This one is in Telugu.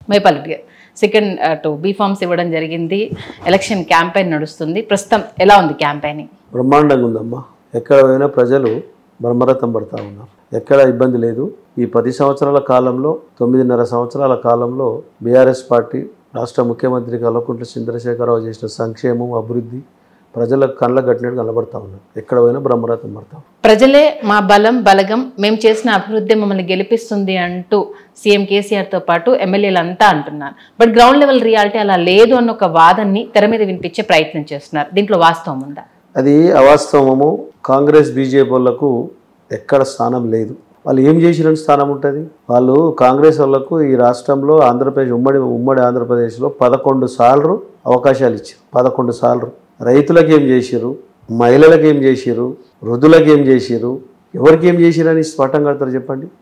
మైపాలరెడ్డి గారు సెకండ్ టు బీఫామ్స్ ఇవ్వడం జరిగింది ఎలక్షన్ క్యాంపెయిన్ నడుస్తుంది ప్రస్తుతం ఎలా ఉంది క్యాంపెయినింగ్ బ్రహ్మాండంగా ఉందమ్మా ఎక్కడ పోయినా ప్రజలు బ్రహ్మరథం పడతా ఉన్నారు ఎక్కడ ఇబ్బంది లేదు ఈ పది సంవత్సరాల కాలంలో తొమ్మిదిన్నర సంవత్సరాల కాలంలో బీఆర్ఎస్ పార్టీ రాష్ట్ర ముఖ్యమంత్రి కల్వకుంట్ల చంద్రశేఖరరావు చేసిన సంక్షేమం అభివృద్ధి ప్రజలకు కళ్ళ కట్టినట్టు కనబడతా ఉన్నారు ఎక్కడ పోయినా బ్రహ్మరథం పడతాం ప్రజలే మా బలం బలగం మేము చేసిన అభివృద్ధి మమ్మల్ని గెలిపిస్తుంది అంటూ సీఎం కేసీఆర్తో పాటు ఎమ్మెల్యేలు అంతా అంటున్నారు బట్ గ్రౌండ్ లెవెల్ రియాలిటీ అలా లేదు అన్న ఒక వాదన్ని తెర మీద వినిపించే ప్రయత్నం చేస్తున్నారు దీంట్లో వాస్తవం ఉందా అది అవాస్తవము కాంగ్రెస్ బీజేపీ వాళ్ళకు ఎక్కడ స్థానం లేదు వాళ్ళు ఏం చేసిరని స్థానం ఉంటుంది వాళ్ళు కాంగ్రెస్ వాళ్ళకు ఈ రాష్ట్రంలో ఆంధ్రప్రదేశ్ ఉమ్మడి ఉమ్మడి ఆంధ్రప్రదేశ్లో పదకొండు సార్లు అవకాశాలు ఇచ్చారు పదకొండు సార్లు రైతులకు ఏం చేసిరు మహిళలకు ఏం చేసిరు వృద్ధులకు ఏం చేసిరు ఎవరికి ఏం చేసిరని స్పష్టంగా కడతారు చెప్పండి